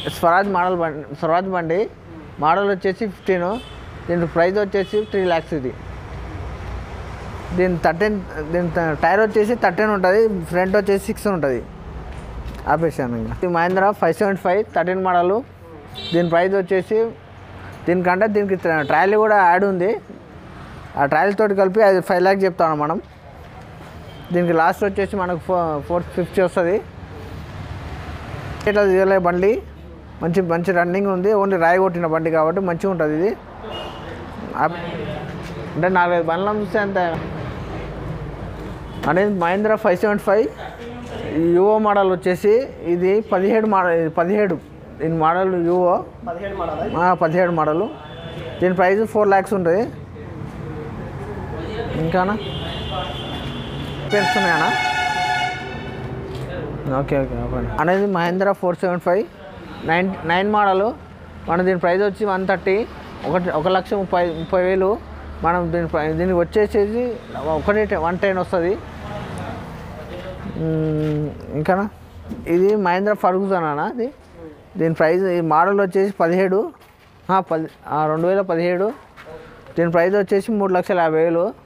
Swaraj model బండి స్వరాజ్ బండి model వచ్చేసి ఫిఫ్టీన్ దీని ప్రైస్ వచ్చేసి త్రీ ల్యాక్స్ ఇది దీని థర్టీన్ దీని ట- టైర్ వచ్చేసి థర్టీన్ ఉంటుంది ఫ్రంట్ వచ్చేసి సిక్స్ ఉంటుంది ఆపేసాను ఇంకా ఇది Mahindra five seventy five thirteen model దీని ప్రైస్ వచ్చేసి దీనికంటే దీనికి ట్రయల్ కూడా యాడ్ ఉంది ఆ ట్రయల్ తోటి కలిపి అది ఫైవ్ ల్యాక్స్ చెప్తాను మనం దీనికి లాస్ట్ వచ్చేసి మనకు ఫో ఫోర్ ఫిఫ్టీ వస్తుంది ఇట్లా తీయలే బండి మంచి మంచి రన్నింగ్ ఉంది ఓన్లీ రాయి కొట్టిన బండి కాబట్టి మంచిగా ఉంటుంది ఇది ఆప్- అంటే నాలుగైదు బండ్లను చూస్తే అంత అనేది Mahindra five seventy five Yuvo model వచ్చేసి ఇది పదిహేడు మోడల్ ఇది పదిహేడు దీని మోడల్ యువో పదిహేడు మోడల్ ఆ, పదిహేడు మోడలు దీని ప్రైస్ ఫోర్ ల్యాక్స్ ఉంటుంది ఇంకానా పేరుస్తున్నాయనా ఓకే ఓకే ఓకే అనేది Mahindra four seven five nine nine model మన దీని ప్రైస్ వచ్చి వన్ థర్టీ ఒకటి ఒక లక్ష ముప్పై ముప్పై వేలు మనం దీని ప్ర- దీనికి వచ్చేసేసి ఒకటి వన్ టెన్ వస్తుంది మ్మ్, ఇంకానా ఇది మహేంద్ర ఫర్గుజన్ అన్న ఇది దీని ప్రైస్ ఈ మోడల్ వచ్చేసి పదిహేడు ఆ, పది ఆ, రెండు వేల పదిహేడు దీని ప్రైస్ వచ్చేసి మూడు లక్షల యాభై వేలు